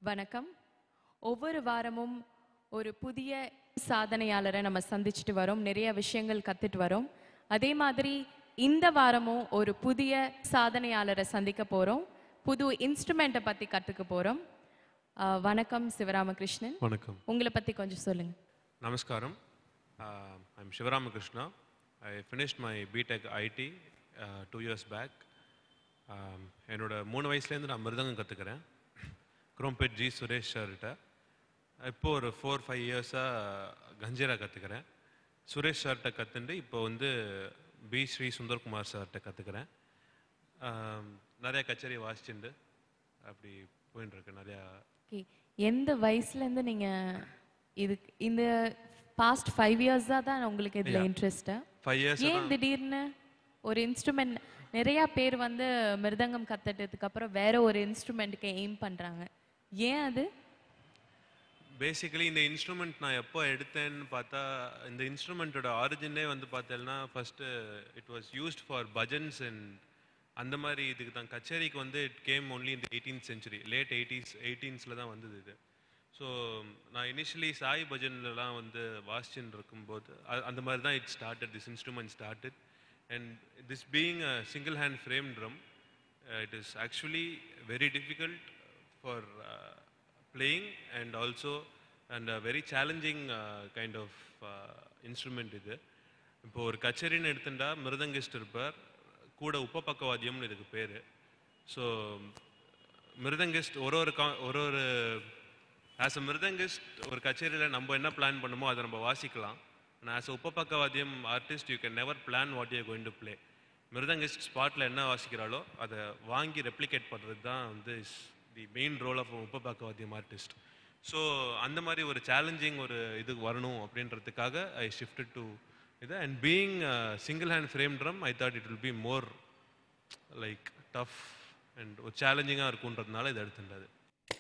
வணக்கம் ஒவ்வொரு வாரமும் ஒரு புதிய சாதனையாளரை நம்ம சந்திச்சுட்டு வரோம் நிறைய விஷயங்கள் கத்துட்டு வரோம் அதே மாதிரி இந்த வாரமும் ஒரு புதிய சாதனையாளரை சந்திக்க போறோம் புது இன்ஸ்ட்ருமெண்ட்டை பத்தி கத்துக்க போறோம் அஹ், வணக்கம் சிவராமகிருஷ்ணன் வணக்கம் உங்களை பத்தி கொஞ்சம் சொல்லுங்க நமஸ்காரம் I'm Sivaramakrishna I finished my BTech IT two years back என்னோட மூணு வயசுலேருந்து நான் மிருதங்கம் கற்றுக்கிறேன் குரோம்பேட் ஜி சுரேஷ் சார்கிட்ட இப்போ ஒரு ஃபோர் ஃபைவ் இயர்ஸாக கஞ்சீரா கற்றுக்கிறேன் சுரேஷ் சார்கிட்ட கற்றுண்டு இப்போ வந்து பி ஸ்ரீ சுந்தர்குமார் சார்கிட்ட கற்றுக்கிறேன் நிறைய கச்சேரி வாசிச்சுண்டு அப்படி போயின்னு இருக்கு நிறையா Okay. எந்த வயசுல இருந்து நீங்க இது இந்த பாஸ்ட் ஃபைவ் இயர்ஸா தான் உங்களுக்கு இதுல இன்ட்ரெஸ்டா ஃபைவ் இயர்ஸ் ஏன் திடீர்னு ஒரு இன்ஸ்ட்ருமெண்ட் நிறைய பேர் வந்து மிருதங்கம் கத்துட்டதுக்கு அப்புறம் வேற ஒரு இன்ஸ்ட்ருமெண்ட்டுக்கு எய்ம் பண்றாங்க ஏன் அது பேசிக்கலி இந்த இன்ஸ்ட்ருமெண்ட் நான் எப்போ எடுத்தேன்னு பார்த்தா இந்த இன்ஸ்ட்ருமெண்ட்டோட ஆரிஜினே வந்து பார்த்தேன்னா first it was used for bhajans and அந்த மாதிரி இதுக்கு தான் கச்சேரிக்கு வந்து இட் கேம் ஒன்லி இந்த எயிட்டீன்த் செஞ்சுரி லேட் எயிட்டிஸ் எயிட்டீன்ஸில் தான் வந்தது இது ஸோ நான் இனிஷியலி சாய் பஜன்லலாம் வந்து வாசிச்சுன்னு இருக்கும்போது அ- அந்த மாதிரி தான் it started this instrument started and this being a single hand frame drum it is actually very difficult for uh, playing and also and a very challenging uh, kind of uh, instrument இது இப்போ ஒரு கச்சேரின்னு எடுத்துட்டா மிருதங்கிஸ்ட் இருப்பார் கூட உப்பப்பக்கவாத்தியம்னு இதுக்கு பேர் so மிருதங்கிஸ்ட் ஒரு ஒரு கா- ஒரு ஒரு ஆஸ் அ மிருதங்கிஸ்ட் ஒரு கச்சேரியில் நம்ம என்ன பிளான் பண்ணுமோ அதை நம்ம வாசிக்கலாம் ஆனால் ஆஸ் அ உப்பப்பக்கவாத்தியம் artist you can never plan what you going to play mridangist ஸ்பாட்டில் என்ன வாசிக்கிறாளோ அதை வாங்கி ரெப்ளிகேட் பண்ணுறது தான் வந்து தி மெயின் ரோல் ஆஃப் உப்பப்பக்கவாத்தியம் ஆர்டிஸ்ட் ஸோ அந்த மாதிரி ஒரு சேலஞ்சிங் ஒரு இது வரணும் அப்படின்றதுக்காக ஐ ஷிஃப்டட் டு இது and being single hand frame drum I thought it will be more like tough and ஒரு சேலஞ்சிங்காக இருக்குன்றதுனால இதை எடுத்துட்டது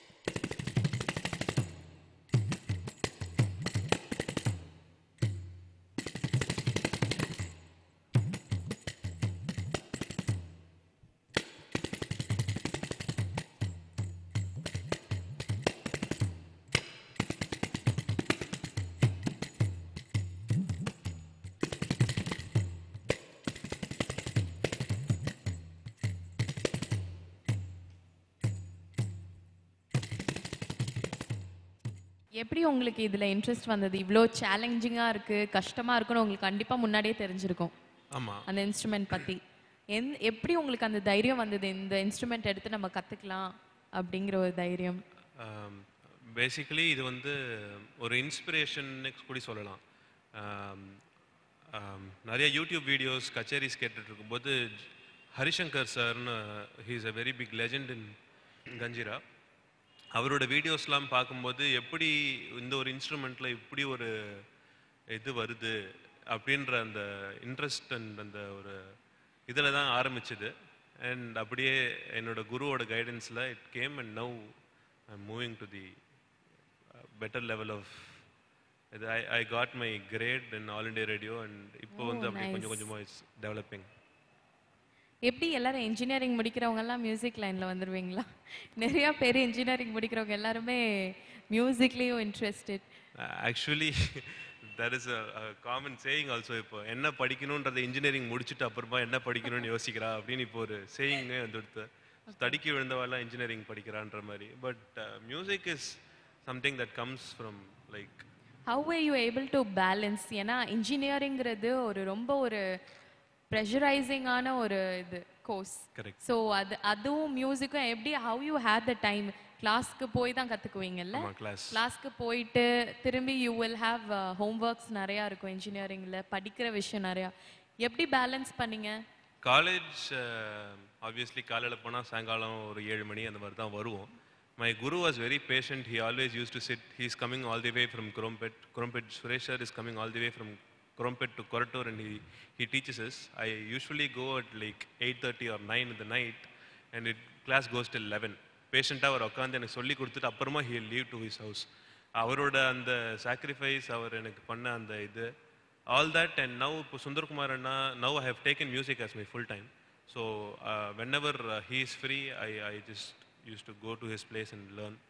எப்படி உங்களுக்கு இதுல இன்ட்ரெஸ்ட் வந்தது இவ்வளோ சேலஞ்சிங்கா இருக்கு கஷ்டமா இருக்குன்னு உங்களுக்கு கண்டிப்பா முன்னாடியே தெரிஞ்சிருக்கும் ஆமாம் அந்த இன்ஸ்ட்ருமெண்ட் பத்தி எந் எப்படி உங்களுக்கு அந்த தைரியம் வந்தது இந்த இன்ஸ்ட்ருமெண்ட் எடுத்து நம்ம கத்துக்கலாம் அப்படிங்கிற ஒரு தைரியம் பேசிக்கலி இது வந்து ஒரு இன்ஸ்பிரேஷன்னு கூட சொல்லலாம் Um, um, நிறைய யூடியூப் வீடியோஸ் கச்சேரிஸ் கேட்டுட்டு இருக்கும்போது ஹரிசங்கர் சார்னு he's a very big legend in kanjira அவரோட வீடியோஸ்லாம் பார்க்கும்போது எப்படி இந்த ஒரு இன்ஸ்ட்ருமெண்ட்டில் இப்படி ஒரு இது வருது அப்படின்ற அந்த இன்ட்ரெஸ்ட் அண்ட் அந்த ஒரு இதில் தான் ஆரம்பிச்சது அண்ட் அப்படியே என்னோட குருவோட கைடன்ஸில் it came and now I moving to the better level of இது I I got my grade in All India Radio and இப்போ வந்து Oh, அப்படி கொஞ்சம் nice. கொஞ்சமாக இட்ஸ் டெவலப்பிங் எப்படி எல்லாரும் இன்ஜினியரிங் முடிக்கிறவங்க எல்லாம் மியூசிக் லைன்ல வந்துருவீங்களா நிறைய பேர் இன்ஜினியரிங் முடிக்கிறவங்க எல்லாருமே மியூசிக்லயும் interested actually that is a common saying also இப்போ என்ன படிக்கணுன்றதை இன்ஜினியரிங் முடிச்சுட்டு அப்புறமா என்ன படிக்கணும்னு யோசிக்கிறா அப்படின்னு இப்போ ஒரு சேயிங்கே வந்துடுத்து தடுக்கி விழுந்தவாலாம் இன்ஜினியரிங் படிக்கிறான்ற மாதிரி but music is something that comes from like how are you able to balance ஏன்னா இன்ஜினியரிங்கிறது ஒரு ரொம்ப ஒரு ப்ரெஷரைசிங்கான ஒரு இது கோர்ஸ் கரெக்ட் ஸோ அது அதுவும் மியூசிக்கும் எப்படி how you had the time கிளாஸ்க்கு போய் தான் கற்றுக்குவீங்கல்ல ஆமாம் கிளாஸ் கிளாஸ்க்கு போயிட்டு திரும்பி you will have home works நிறையா இருக்கும் இன்ஜினியரிங்கில் படிக்கிற விஷயம் நிறையா எப்படி பேலன்ஸ் பண்ணீங்க காலேஜ் ஆப்வியஸ்லி காலையில் போனால் சாயங்காலம் ஒரு ஏழு மணி அந்த மாதிரி தான் வருவோம் my guru was very patient he always use to sit he is coming all the way from Chromepet Chromepet Suresh sir is coming all the way from Chromepet to Korattur and he he teaches is I usually go at like eight thirty or nine இந்த night and it class goes till eleven பேஷண்ட்டாக அவர் உட்காந்து எனக்கு சொல்லி கொடுத்துட்டு அப்புறமா he leave to his house அவரோட அந்த சாக்ரிஃபைஸ் அவர் எனக்கு பண்ண அந்த இது all that and now இப்போ சுந்தர்குமார் அண்ணா now I have taken music as my full time so uh, whenever uh, he is free I, I just used to go to his place and learn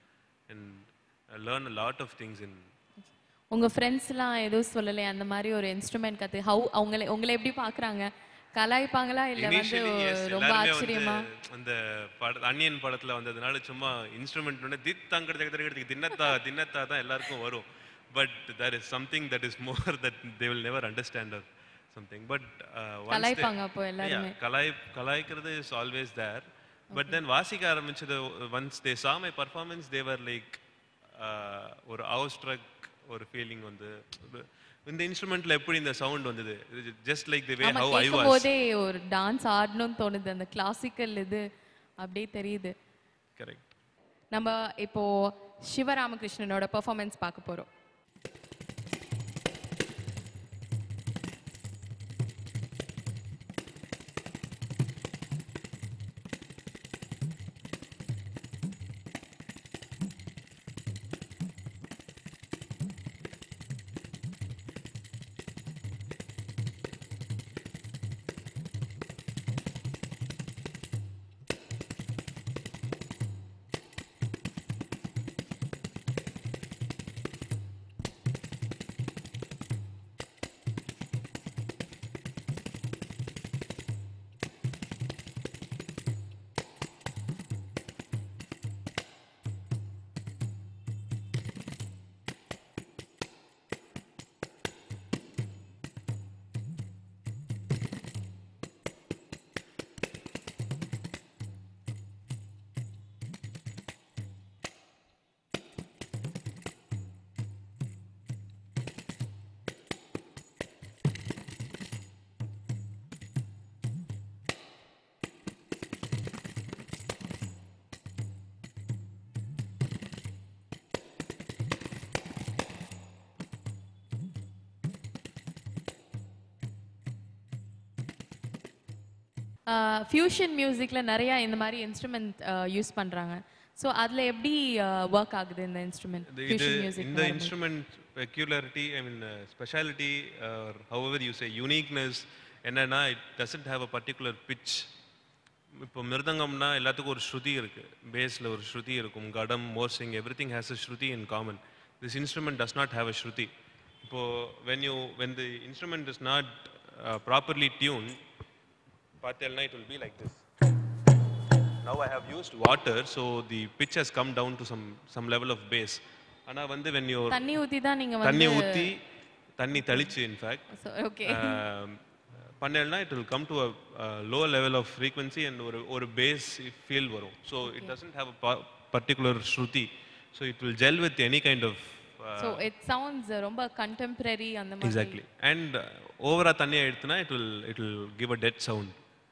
and learn a lot of things in உங்க ஃப்ரெண்ட்ஸ்லாம் எதுவும் சொல்லலையா அந்த மாதிரி ஒரு instrument கத்து how அவங்கள உங்களை எப்படி பாக்குறாங்க கலாய்ப்பாங்களா இல்ல வந்து இனிஷியலி எஸ் ரொம்ப எல்லாருமே ஆச்சரியமா வந்து அந்த பட அன்னியன் படத்துல வந்ததுனால சும்மா இன்ஸ்ட்ருமெண்ட் ஒன்று தித் தங்கட தகடத்துக்கு தின்னத்தா தின்னத்தா தான் எல்லாருக்கும் வரும் but that is something that is more that they will never understand or something but கலாய்ப்பாங்க அப்போ எல்லாருமே கலாய் கலாய்க்கிறது is always there but then வாசிக்க ஆரம்பிச்சது ஒன்ஸ் தே சா மை பர்ஃபார்மன்ஸ் தேவர் லைக் ஒரு அவுஸ்ட்ரக் ஒரு ஃபீலிங் வந்து இந்த இன்ஸ்ட்ருமெண்ட்ல எப்படி இந்த சவுண்ட் வந்தது ஜஸ்ட் லைக் தி வே ஆமா ஹவ் ஐ கேட்கும் வாஸ் போதே ஒரு டான்ஸ் ஆடணும்னு தோணுது அந்த கிளாசிக்கல் இது அப்படியே தெரியுது கரெக்ட் நம்ம இப்போ சிவராமகிருஷ்ணனோட பெர்ஃபார்மன்ஸ் பார்க்க போறோம் ஃபியூஷன் மியூசிக்ல நிறைய இந்த மாதிரி இன்ஸ்ட்ருமெண்ட் யூஸ் பண்றாங்க ஸோ அதுல எப்படி ஒர்க் ஆகுது இந்த இன்ஸ்ட்ருமெண்ட் இது ஃபியூஷன் மியூசிக் இந்த instrument peculiarity I mean speciality however you say uniqueness என்னன்னா it doesn't have a particular pitch இப்போ மிருதங்கம்னா எல்லாத்துக்கும் ஒரு ஸ்ருதி இருக்கு பேஸில் ஒரு ஸ்ருதி இருக்கும் ghatam morsing everything has a shruti in common this instrument does not have a shruti இப்போ when you when the instrument is not properly tune பார்த்தேன்னா it will be like this now I have used water, so the pitch has come down to some some level of bass. ஆனா வந்து when you தண்ணி ஊத்தி தான் நீங்க தண்ணி வந்து ஊத்தி தண்ணி தெளிச்சு இன்ஃபேக்ட் ஓகே பண்ணேன்னா it will come to a low level of frequency and ஒரு ஒரு பேஸ் ஃபீல் வரும் so it doesn't have a particular shruti so it will gel with any kind of so it sounds ரொம்ப contemporary அந்த மாதிரி exactly and ஓவரா தண்ணியை எடுத்துனா it will it will give a dead sound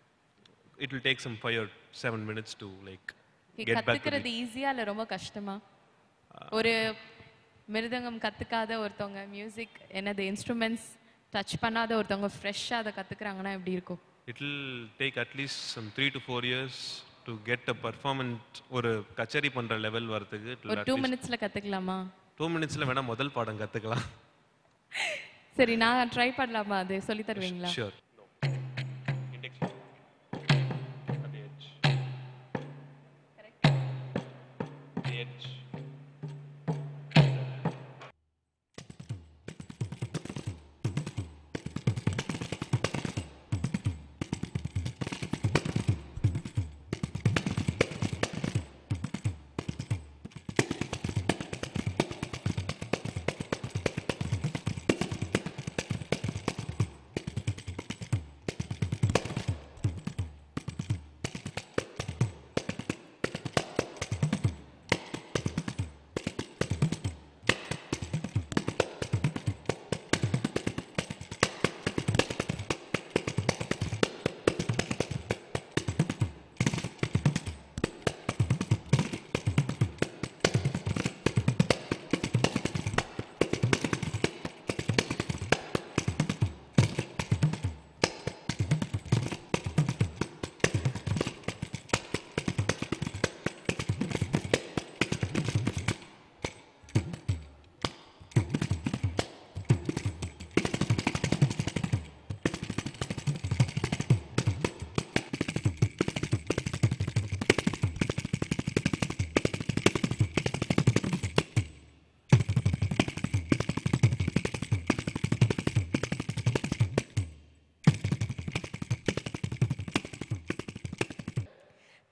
it will take some five or seven minutes to like Okay, get back to கத்துக்கிறது ஈஸியா இல்ல ரொம்ப கஷ்டமா ஒரு மிருதங்கம் கத்துக்காத ஒருத்தவங்க மியூசிக் என்னது இன்ஸ்ட்ருமெண்ட்ஸ் டச் பண்ணாத ஒருத்தவங்க ஃப்ரெஷ்ஷாக அதை கத்துக்கிறாங்கன்னா எப்படி இருக்கும் it will take at least some three to four years to get a performant ஒரு கச்சேரி பண்ற லெவல் வரதுக்கு ஒரு டூ மினிட்ஸ்ல கத்துக்கலாமா டூ மினிட்ஸ்ல வேணா முதல் பாடம் கத்துக்கலாம் சரி நான் ட்ரை பண்ணலாமா அது சொல்லி தருவீங்களா ஷியோர்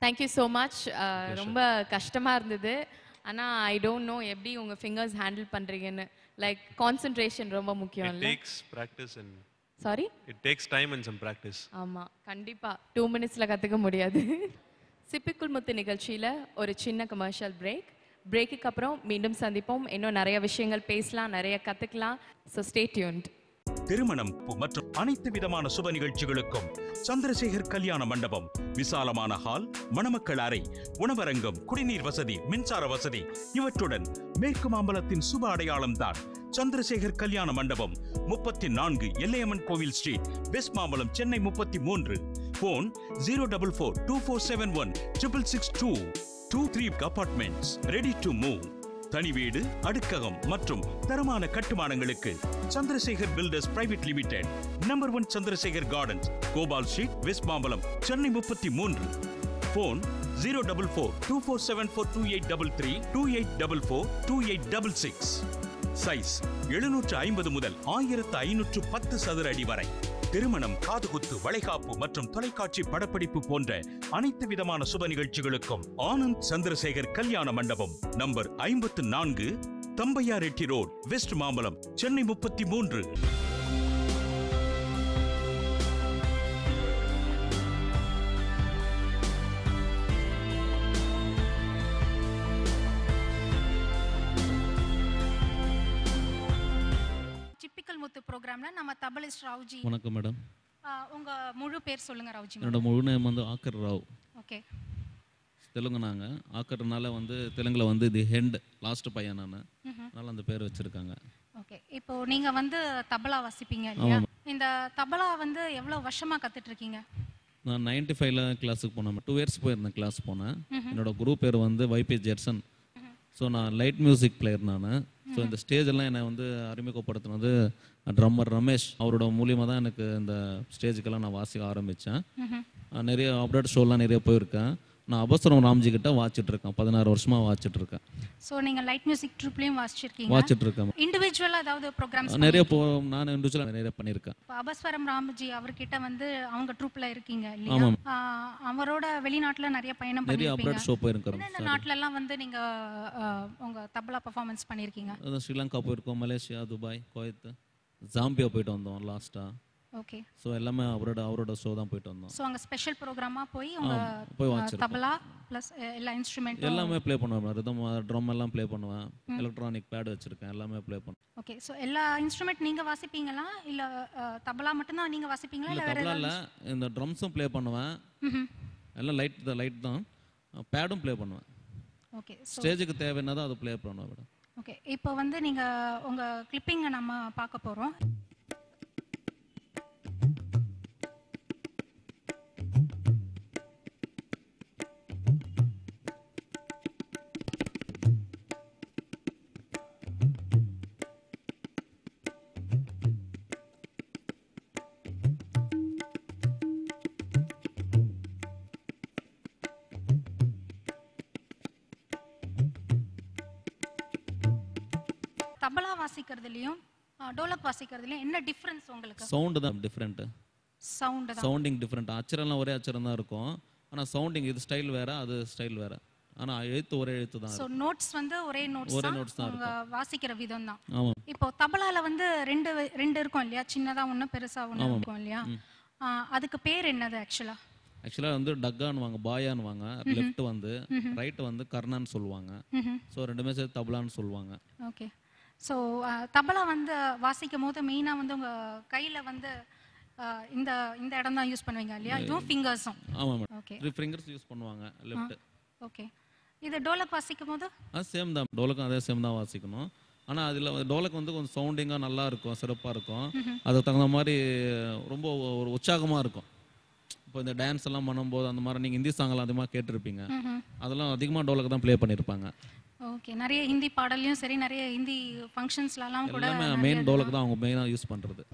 தேங்க்யூ ஸோ மச் ரொம்ப கஷ்டமா இருந்தது ஆனா ஐ டோன்ட் நோ எப்படி உங்க ஃபிங்கர்ஸ் ஹேண்டில் பண்றீங்கன்னு லைக் கான்சென்ட்ரேஷன் ரொம்ப முக்கியம் இட் இல்ல takes practice and sorry it takes time and some practice ஆமா கண்டிப்பா டூ மினிட்ஸ்ல கத்துக்க முடியாது சிப்பிக்குள் முத்து நிகழ்ச்சியில ஒரு சின்ன கமர்ஷியல் பிரேக் பிரேக்குக்கு அப்புறம் மீண்டும் சந்திப்போம் இன்னும் நிறைய விஷயங்கள் பேசலாம் நிறைய கத்துக்கலாம் ஸோ ஸ்டே டியூன்ட் திருமணம் மற்றும் அனைத்து விதமான சுப நிகழ்ச்சிகளுக்கும் சந்திரசேகர் கல்யாண மண்டபம் விசாலமான ஹால் மணமக்கள் அறை உணவரங்கம் குடிநீர் வசதி மின்சார வசதி இவற்றுடன் மேற்கு மாம்பலத்தின் சுப அடையாளம் தான் சந்திரசேகர் கல்யாண மண்டபம் முப்பத்தி நான்கு எல்லையம்மன் கோவில் ஸ்ட்ரீட் வெஸ்ட் மாம்பலம் சென்னை முப்பத்தி மூன்று phone zero double four two four seven one triple six two two three apartments ready to move தனி வீடு அடுக்ககம் மற்றும் தரமான கட்டுமானங்களுக்கு Chandrasekar builders private limited number one Chandrasekar gardens Gopal street west Mambalam Chennai முப்பத்தி மூன்று phone zero double four two four seven four two eight double three two eight double four two eight double six size எழுநூற்று ஐம்பது முதல் ஆயிரத்து ஐநூற்று பத்து சதுர அடி வரை திருமணம் காதுகுத்து வளைகாப்பு மற்றும் தொலைக்காட்சி படப்பிடிப்பு போன்ற அனைத்து விதமான சுப நிகழ்ச்சிகளுக்கும் ஆனந்த் சந்திரசேகர் கல்யாண மண்டபம் நம்பர் ஐம்பத்து நான்கு தம்பையா ரெட்டி ரோட் வெஸ்ட் மாம்பலம் சென்னை முப்பத்தி மூன்று டிப்பிக்கல் முத்து ப்ரோக்ராம்ல நம்ம தபலிஸ்ட் ராவ்ஜி வணக்கம் மேடம் ஆ, உங்க முழு பேர் சொல்லுங்க ராவ்ஜி என்னோட முழு நேம் வந்து ஆக்கர் ராவ் ஓகே தெலுங்கு நாங்கள் ஆக்கர்னால வந்து தெலுங்குல வந்து தி ஹெண்ட் லாஸ்ட் பையன் நான் அதனால அந்த பேர் வச்சிருக்காங்க ஓகே இப்போ நீங்க வந்து தபலா வாசிப்பீங்க இல்லையா இந்த தபலா வந்து எவ்வளவு வருஷமா கத்துட்டு இருக்கீங்க நான் நைன்டி ஃபைவ்ல கிளாஸுக்கு போனேன் டூ இயர்ஸ் போயிருந்தேன் கிளாஸ் போனேன் என்னோட குரூப் பேர் வந்து வைபி ஜெர்சன் ஸோ நான் லைட் மியூசிக் பிளேயர் நான் ஸோ இந்த ஸ்டேஜ் எல்லாம் என்னை வந்து அறிமுகப்படுத்தினது ட்ரம்மர் ரமேஷ் அவரோட மூலியமாக தான் எனக்கு இந்த ஸ்டேஜுக்கெல்லாம் நான் வாசிக்க ஆரம்பித்தேன் நிறைய அப்டேட் ஷோலாம் நிறைய போயிருக்கேன் நான் அபசரம் ராம்ஜி கிட்ட வாச்சிட்டு இருக்கேன் பதினாறு வருஷமா வாச்சிட்டு இருக்கேன் ஸோ நீங்க லைட் மியூசிக் ட்ரூப்லயும் வாசிச்சிருக்கீங்க வாச்சிட்டு இருக்கேன் இண்டிவிஜுவலா ஏதாவது ப்ரோக்ராம்ஸ் நிறைய போ நான் இண்டிவிஜுவலாக நிறைய பண்ணியிருக்கேன் இப்போ அபஸ்வரம் ராமஜி அவர்கிட்ட வந்து அவங்க ட்ரூப்ல இருக்கீங்க இல்லையா ஆமாம். ஆ, அவரோட வெளிநாட்டுல நிறைய பயணம் நிறைய பண்ணிருப்பீங்க அப்டேட் ஷோ போயிருக்கிறோம் என்னென்ன நாட்டுல எல்லாம் வந்து நீங்க ஆ, உங்க தபலா பெர்ஃபார்மன்ஸ் பண்ணிருக்கீங்க அதான் ஸ்ரீலங்கா போயிருக்கோம் மலேசியா துபாய் குவைத் ஜாம்பியா போயிட்டு வந்தோம் லாஸ்ட்டாக ஓகே ஸோ எல்லாமே அவரோட அவரோட ஷோ தான் போயிட்டு வந்தோம் ஸோ அங்க ஸ்பெஷல் ப்ரோக்ராமா போய் உங்க போய் ஆ, வாசிச்சிருக்கோம். தபலா ப்ளஸ் எல்லா இன்ஸ்ட்ருமெண்ட் எல்லாமே ப்ளே பண்ணுவேன் ரிதம் ட்ரம் எல்லாம் ப்ளே பண்ணுவேன் எலக்ட்ரானிக் பேட் வச்சிருக்கேன் எல்லாமே ப்ளே பண்ணுவேன் ஓகே ஸோ எல்லா இன்ஸ்ட்ருமெண்ட் நீங்க வாசிப்பீங்களா இல்ல அஹ், தபலா மட்டும்தான் நீங்க வாசிப்பீங்களா இல்லை இல்ல வேற தபலா ஏதாவது இல்லை இந்த ட்ரம்ஸும் ப்ளே பண்ணுவேன் ம்ஹும். எல்லாம் லைட் தான் லைட் தான் பேடும் ப்ளே பண்ணுவேன் ஓகே ஸோ ஸ்டேஜுக்கு தேவைன்னா அது ப்ளே பண்ணுவேன் மேடம் ஓகே இப்போ வந்து நீங்க உங்க கிளிப்பிங்கை நம்ம பார்க்க போறோம் தபலா வாசிக்கிறதுலயும் அஹ், டோலக் வாசிக்கிறதுலயும் என்ன டிஃபரன்ஸ் உங்களுக்கு சவுண்டு தான் டிஃப்ரெண்ட்டு சவுண்ட் தான் சவுண்டிங் டிஃப்ரெண்ட் அச்சரம்லாம் ஒரே அச்சரம் தான் இருக்கும் ஆனால் சவுண்டிங் இது ஸ்டைல் வேற அது ஸ்டைல் வேற ஆனால் எழுத்து ஒரே எழுத்து தான் ஸோ நோட்ஸ் வந்து ஒரே நோட்ஸ் ஒரே தான் notes தான் உங்க வாசிக்கிற விதம் தான் ஆமாம் இப்போ தபலால வந்து ரெண்டு ரெண்டு இருக்கும் இல்லையா சின்னதா ஒண்ணு பெருசா ஒண்ணு இருக்கும் இல்லையா ஆ, அதுக்கு பேர் என்னது ஆக்சுவலா ஆக்சுவலாக வந்து டக்கான்னுவாங்க பாயான்னுவாங்க லெஃப்ட் வந்து ரைட் வந்து கர்ணான்னு சொல்லுவாங்க ஸோ ரெண்டுமே சேர்த்து தபலான்னு சொல்லுவாங்க ஓகே ஸோ தபலா வந்து வாசிக்கும் போது மெயினாக வந்து உங்க கையில வந்து ஆ, இந்த இந்த இடம் தான் யூஸ் பண்ணுவீங்க இல்லையா இதுவும் ஃபிங்கர்ஸும் ஆமாம் madam okay three fingers use பண்ணுவாங்க லெஃப்ட் ஓகே இது டோலக் வாசிக்கும் போது அது சேம் தான் டோலக்கும் அதே சேம் தான் வாசிக்கணும் ஆனால் அதில் டோலக் வந்து கொஞ்சம் சவுண்டிங்காக நல்லா இருக்கும் சிறப்பாக இருக்கும் அதுக்கு தகுந்த மாதிரி ரொம்ப ஒரு உற்சாகமாக இருக்கும் இப்போ இந்த டான்ஸ் எல்லாம் பண்ணும்போது அந்த மாதிரி நீங்கள் ஹிந்தி சாங்கெல்லாம் அதிகமாக கேட்டிருப்பீங்க அதெல்லாம் அதிகமாக டோலக் தான் ப்ளே பண்ணியிருப்பாங்க ஓகே நிறைய ஹிந்தி பாடல்லையும் சரி நிறைய ஹிந்தி ஃபங்க்ஷன்ஸ்லலாம் கூட எல்லாமே நிறைய மெயின் இது- டோலக் தான் அவங்க மெயினாக யூஸ் பண்ணுறது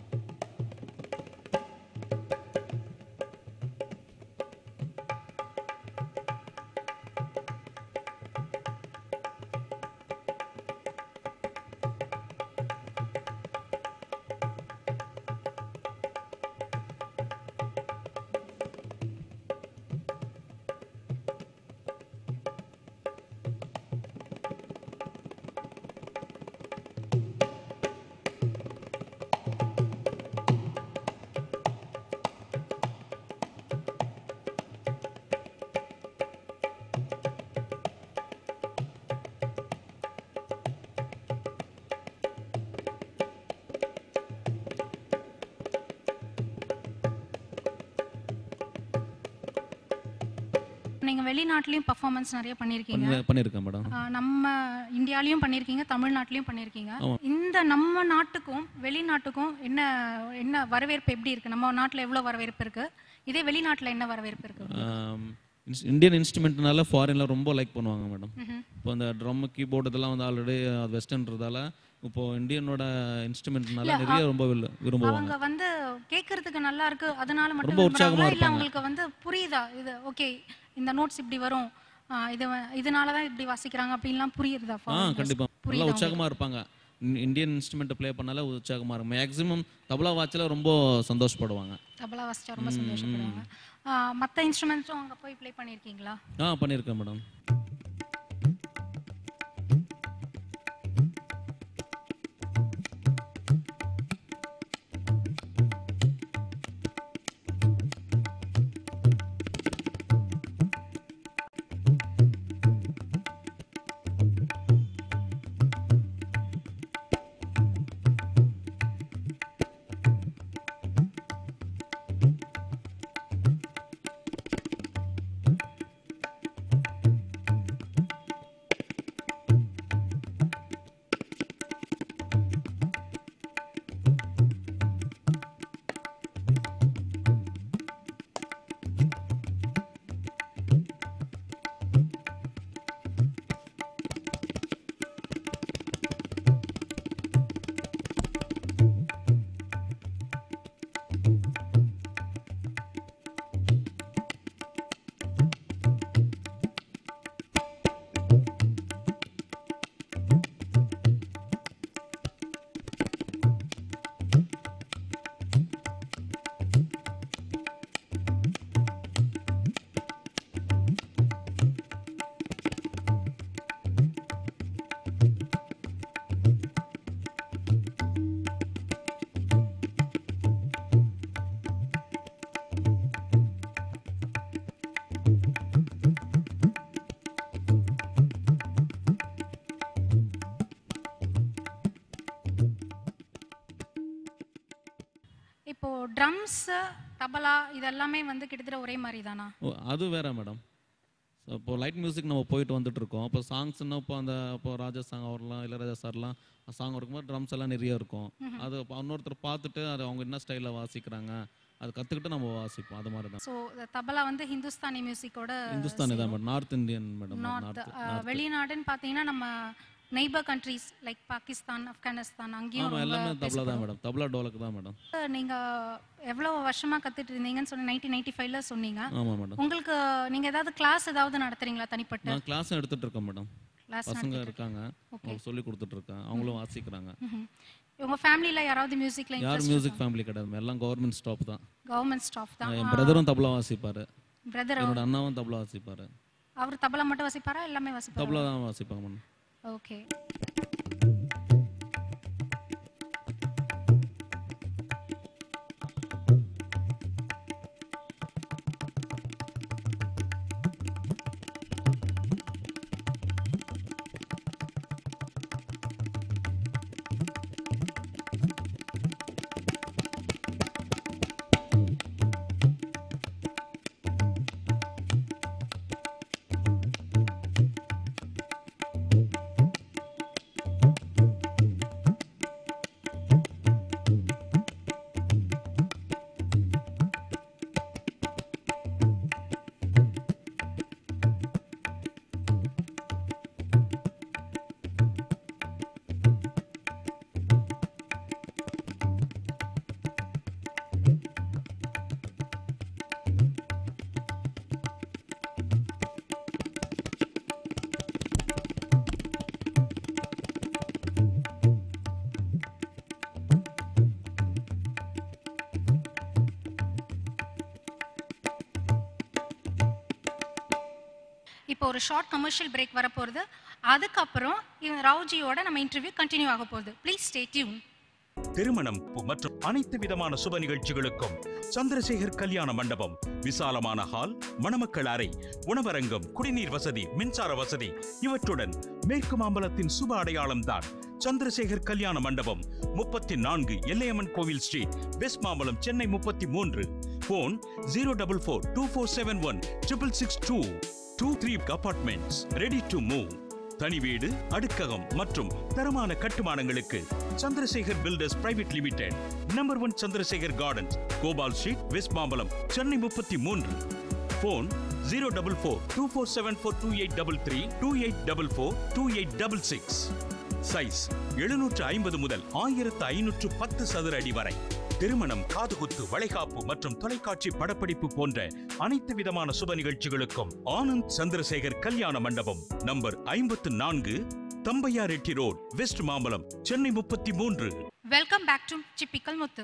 நீங்க வெளிநாட்டுலயும் பர்ஃபார்மன்ஸ் நிறைய பண்ணியிருக்கீங்க பண்ணி பண்ணியிருக்கேன் மேடம் ஆ, நம்ம இந்தியாலயும் பண்ணியிருக்கீங்க தமிழ்நாட்டிலயும் பண்ணியிருக்கீங்க இந்த நம்ம நாட்டுக்கும் வெளிநாட்டுக்கும் என்ன என்ன வரவேற்பு எப்படி இருக்கு நம்ம நாட்டுல எவ்வளவு வரவேற்பு இருக்கு இதே வெளிநாட்டுல என்ன வரவேற்பு இருக்கு இந்தியன் இன்ஸ்ட்ருமெண்ட்னால ஃபாரின்ல ரொம்ப லைக் பண்ணுவாங்க மேடம் இப்போ இந்த ட்ரம் கீபோர்டு இதெல்லாம் வந்து ஆல்ரெடி வெஸ்டர்ன்றதால இப்போ இந்தியனோட இன்ஸ்ட்ருமெண்ட்னால நிறைய ரொம்ப விரும்பு- விரும்புவாங்க அவங்க வந்து கேட்கறதுக்கு நல்லா இருக்கு அதனால மட்டும் ரொம்ப உற்சாகமா விரும்புறாங்களா இல்ல இருப்பாங்க. அவங்களுக்கு வந்து புரியுதா இது ஓகே இந்த நோட்ஸ் இப்படி வரும் ஆ, இது வ- இதனாலதான் இப்படி வாசிக்கிறாங்க அப்படின்லாம் புரியுதா ஆ foreigners? கண்டிப்பா நல்லா புரியுதா உற்சாகமா இருப்பாங்க இந்~ இந்தியன் இன்ஸ்ட்ருமெண்ட் ப்ளே பண்ணால உற்சாகமா இருக்கும் மேக்ஸிமம் தபலா வாட்சில் ரொம்ப சந்தோஷப்படுவாங்க தபலா வாசிச்சா ரொம்ப சந்தோஷப்படுவாங்க ஆ, மத்த இன்ஸ்ட்ருமெண்ட்ஸும் அங்க போய் ப்ளே பண்ணிருக்கீங்களா ஆ பண்ணியிருக்கேன் மேடம் இப்போ ட்ரம்ஸ் தபலா இதெல்லாமே வந்து கிட்டத்தட்ட ஒரே மாதிரி தானா ஓ அது வேற மேடம் ஸோ இப்போ லைட் மியூசிக் நம்ம போயிட்டு வந்துட்டு இருக்கோம் அப்போ சாங்ஸ்னா இப்போ அந்த இப்போ ராஜா சாங் அவர்லாம் இளையராஜா சார்லாம் சாங் இருக்கும்போது ட்ரம்ஸ் எல்லாம் நிறைய இருக்கும் அது அப்ப இன்னொருத்தர் பார்த்துட்டு அது அவங்க என்ன ஸ்டைலில் வாசிக்கிறாங்க அது கற்றுக்கிட்டு நம்ம வாசிப்போம் அது மாதிரி தான் ஸோ தபலா வந்து ஹிந்துஸ்தானி மியூசிக்கோட இந்துஸ்தானி தான் madam north Indian madam north north வெளிநாடுன்னு பார்த்தீங்கன்னா நம்ம neighbour countries like Pakistan Afghanistan அங்கேயும் ஆமாம் ரொம்ப எல்லாமே தபலா தான் மேடம் தபலா டோலக்கு தான் மேடம் நீங்க எவ்வளவு வருஷமா கத்துட்டு இருந்தீங்கன்னு சொன்ன நைன்டீன் நைன்டி ஃபைவ்ல சொன்னீங்க ஆமாம் மேடம் உங்களுக்கு நீங்க ஏதாவது கிளாஸ் ஏதாவது நடத்துறீங்களா தனிப்பட்ட நான் கிளாஸும் எடுத்துட்டு இருக்கேன் மேடம் கிளாஸ் பசங்க இருக்காங்க அவங்களுக்கு சொல்லி கொடுத்துட்டு இருக்கேன் அவங்களும் வாசிக்கிறாங்க உங்க ஃபேமிலில யாராவது மியூசிக்ல யார் மியூசிக் ஃபேமிலி கிடையாது எல்லாம் கவர்மெண்ட் ஸ்டாப் தான் கவர்மெண்ட் ஸ்டாஃப் தான் என் பிரதரும் தபலா வாசிப்பாரு பிரதர் என்னோட அண்ணாவும் தபலா வாசிப்பாரு அவர் தபலா மட்டும் வாசிப்பாரா எல்லாமே வாசிப்பாரா தபலா தான் வாசிப்பாங்க மேடம் ஓகே இப்போ ஒரு ஷார்ட் கமர்ஷியல் பிரேக் வரப்போகுது அதுக்கப்புறம் இவன் ராவ்ஜியோட நம்ம இன்டர்வியூ கண்டினியூ ஆக போகுது ப்ளீஸ் ஸ்டே டியூன் திருமணம் மற்றும் அனைத்து விதமான சுப நிகழ்ச்சிகளுக்கும் சந்திரசேகர் கல்யாண மண்டபம் விசாலமான ஹால் மணமக்கள் அறை உணவரங்கம் குடிநீர் வசதி மின்சார வசதி இவற்றுடன் மேற்கு மாம்பலத்தின் சுப அடையாளம் தான் சந்திரசேகர் கல்யாண மண்டபம் முப்பத்தி நான்கு எல்லையம்மன் கோவில் ஸ்ட்ரீட் வெஸ்ட் மாம்பலம் சென்னை முப்பத்தி மூன்று phone zero double four two four seven one triple six two two three apartments ready to move தனி வீடு அடுக்ககம் மற்றும் தரமான கட்டுமானங்களுக்கு Chandrasekar builders private limited number one Chandrasekar gardens Gopal street west Mambalam Chennai முப்பத்தி மூன்று phone zero double four two four seven four two eight double three two eight double four two eight double six size எழுநூற்று ஐம்பது முதல் ஆயிரத்து ஐநூற்று பத்து சதுர அடி வரை திருமணம் காதுகுத்து வளைகாப்பு மற்றும் தொலைக்காட்சி படப்பிடிப்பு போன்ற அனைத்து விதமான சுப நிகழ்ச்சிகளுக்கும் ஆனந்த் சந்திரசேகர் கல்யாண மண்டபம் நம்பர் ஐம்பத்து நான்கு தம்பையா ரெட்டி ரோட் வெஸ்ட் மாம்பலம் சென்னை முப்பத்தி மூன்று welcome back to Sippikkul Muthu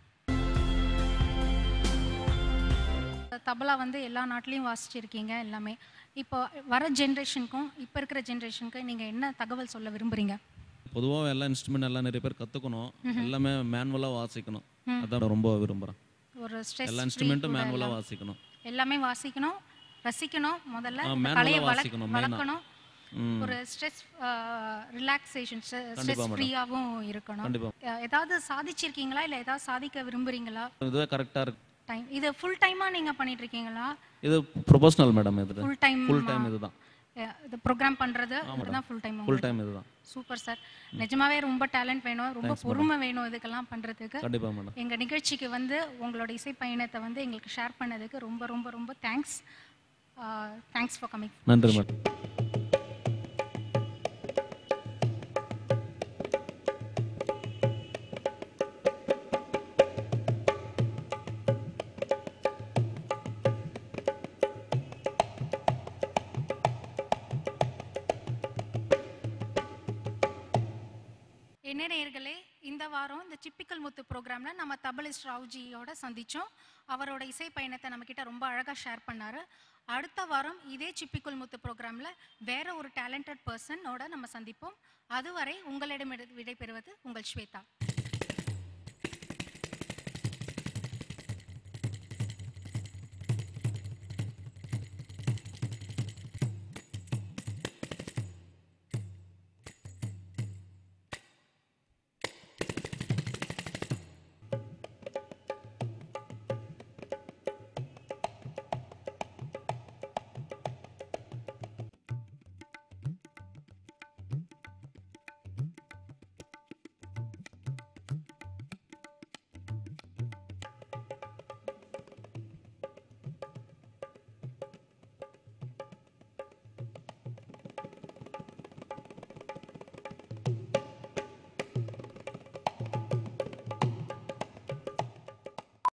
tabla வந்து எல்லா நாட்டிலையும் வாசிச்சிருக்கீங்க எல்லாமே இப்போ வர ஜென்ரேஷனுக்கும் இப்போ இருக்கிற ஜென்ரேஷனுக்கு நீங்கள் என்ன தகவல் சொல்ல விரும்புறீங்க பொதுவாக எல்லா இன்ஸ்ட்ருமெண்ட் எல்லாம் நிறைய பேர் கற்றுக்கணும் எல்லாமே மேனுவலாக வாசிக்கணும் அதான் ரொம்ப விரும்புகிறேன் ஒரு ஸ்ட்ரெஸ் எல்லா இன்ஸ்ட்ருமெண்ட்டும் மேனுவலாக வாசிக்கணும் எல்லாமே வாசிக்கணும் ரசிக்கணும் முதல்ல ஆ, இந்த manual-ஆ கலையை வளர்க்- வாசிக்கணும், main-ஆ. வளர்க்கணும் ம். ஒரு ஸ்ட்ரெஸ் ரிலாக்ஸேஷன் ஸ்ட்ரெஸ் கண்டிப்பா, madam. ஃப்ரீயாகவும் இருக்கணும் கண்டிப்பா. அஹ், ஏதாவது சாதிச்சிருக்கீங்களா இல்லை ஏதாவது சாதிக்க விரும்புறீங்களா இதுவே கரெக்டாக இருக்கு டைம் இது ஃபுல் டைமாக நீங்கள் பண்ணிட்டு இருக்கீங்களா இது ப்ரொபோஷனல் மேடம் இது ஃபுல் டைம் ஃபுல் டைம் இதுதான் இது ப்ரோக்ராம் பண்ணுறது இதுதான் ஃபுல் டைம் ஃபுல் டைம் இதுதான் சூப்பர் சார் நிஜமாவே ரொம்ப டேலண்ட் வேணும் ரொம்ப பொறுமை வேணும் இதுக்கெல்லாம் பண்ணுறதுக்கு கண்டிப்பாக மேடம் எங்கள் நிகழ்ச்சிக்கு வந்து உங்களோட இசை பயணத்தை வந்து எங்களுக்கு ஷேர் பண்ணதுக்கு ரொம்ப ரொம்ப ரொம்ப தேங்க்ஸ் தேங்க்ஸ் ஃபார் கமிங் நன்றி மேடம் என்ன நேயர்களே இந்த வாரம் இந்த சிப்பிக்கல் முத்து ப்ரோக்ராம்ல நம்ம தபலிஸ்ட் ராவ்ஜியோட சந்திச்சோம் அவரோட இசை பயணத்தை நம்ம கிட்ட ரொம்ப அழகா ஷேர் பண்ணாரு அடுத்த வாரம் இதே சிப்பிக்குள் முத்து ப்ரோக்ராம்ல வேற ஒரு டேலண்டட் பர்சனோட நம்ம சந்திப்போம் அதுவரை உங்களிடம் விடைபெறுவது உங்கள் ஸ்வேதா